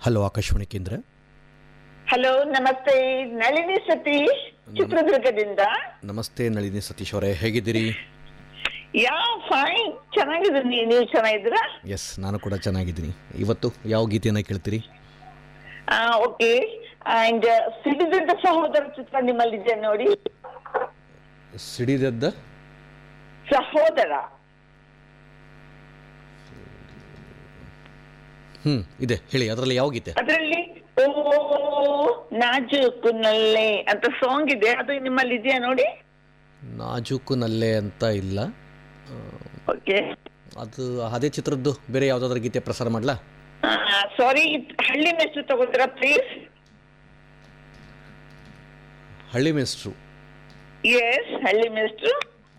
hello Akashvani ಕೇಂದ್ರ hello ನಮಸ್ತೆ ನಳಿನಿ ಸತೀಶ್ ಚಿತ್ರದುರ್ಗದಿಂದ ನಮಸ್ತೆ ನಳಿನಿ ಸತೀಶ್ ಅವರೇ ಹೇಗಿದ್ದೀರಿ ಯಾ ಫೈನ್ ಚೆನ್ನಾಗಿದ್ದೀನಿ ನೀವು ಚೆನ್ನಾಗಿದ್ದೀರಾ ಎಸ್ ನಾನು ಕೂಡ ಚೆನ್ನಾಗಿದ್ದೀನಿ ಇವತ್ತು ಯಾವ ಗೀತೆಯನ್ನು ಕೇಳ್ತೀರಿ ಓಕೆ ಅಂಡ್ ಸಿಡಿದಂತ ಸಹೋದರ ಚಿತ್ರ ನಿಮ್ಮಲ್ಲಿದೆ ನೋಡಿ ಸಿಡಿದದ್ದ ಸಹೋದರ ಹ್ಞೂ ಇದೆ ಹೇಳಿ ಅದರಲ್ಲಿ ಯಾವ ಗೀತೆ ಅದರಲ್ಲಿ ಓ ನಾಜೂಕು ನಲ್ಲೆ ಅಂತ ಸಾಂಗ್ ಇದೆ ಅದು ನಿಮ್ಮಲ್ಲಿ ಇದೆಯಾ ನೋಡಿ ನಾಜೂಕು ನಲ್ಲೆ ಅಂತ ಇಲ್ಲ ಓಕೆ ಅದು ಅದೇ ಚಿತ್ರದ್ದು ಬೇರೆ ಯಾವುದಾದ್ರೂ ಗೀತೆ ಪ್ರಸಾರ ಮಾಡಲಾ ಸಾರಿ ಹಳ್ಳಿ ಮೆಸ್ಸು ತಗೋತೀರಾ ಪ್ಲೀಸ್ ಹಳ್ಳಿ ಮೇಸ್ಟ್ರು ಎಸ್ ಹಳ್ಳಿ ಮೆಸ್ಸು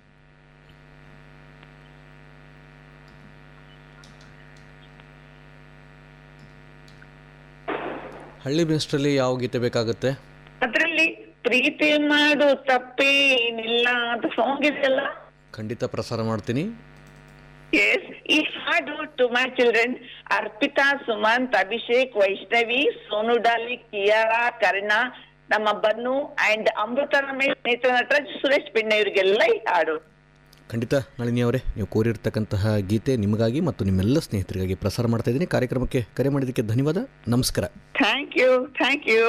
ಹಳ್ಳಿ ಮೇಸ್ಟ್ರಲ್ಲಿ ಯಾವ ಗೀತೆ ಬೇಕಾಗುತ್ತೆ ಅದರಲ್ಲಿ ಪ್ರೀತಿ ಮಾಡು ತಪ್ಪೇನಿಲ್ಲ ಅಂತ ಸಾಂಗ್ ಇದೆಯಲ್ಲ ಖಂಡಿತ ಪ್ರಸಾರ ಮಾಡ್ತೀನಿ ಎಸ್ ಈ ಹಾಡು to my children Arpita Sumanth Abhishek Vaishnavi Sonu Dolly Kiara Karna ನಮ್ಮ ಬನ್ನು ಅಂಡ್ ಅಮೃತ ರಮೇಶ್ ನೇತ್ರ ನಟರಾಜ್ ಸುರೇಶ್ ಪಿಣ್ಣ ಇವರಿಗೆಲ್ಲ ಈ ಹಾಡು ಖಂಡಿತ ನಳಿನಿ ಅವರೇ ನೀವು ಕೋರಿರ್ತಕ್ಕಂತಹ ಗೀತೆ ನಿಮಗಾಗಿ ಮತ್ತು ನಿಮ್ಮೆಲ್ಲ ಸ್ನೇಹಿತರಿಗಾಗಿ ಪ್ರಸಾರ ಮಾಡ್ತಾ ಇದ್ದೀನಿ ಕಾರ್ಯಕ್ರಮಕ್ಕೆ ಕರೆ ಮಾಡಿದ್ದಕ್ಕೆ ಧನ್ಯವಾದ ನಮಸ್ಕಾರ thank you thank you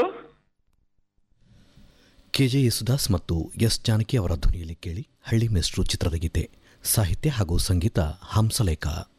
K J Yesudas ಮತ್ತು ಎಸ್ ಜಾನಕಿ ಅವರ ಧ್ವನಿಯಲ್ಲಿ ಕೇಳಿ ಹಳ್ಳಿ ಮೇಸ್ಟ್ರು ಚಿತ್ರದ ಗೀತೆ ಸಾಹಿತ್ಯ ಹಾಗೂ ಸಂಗೀತ ಹಂಸಲೇಖ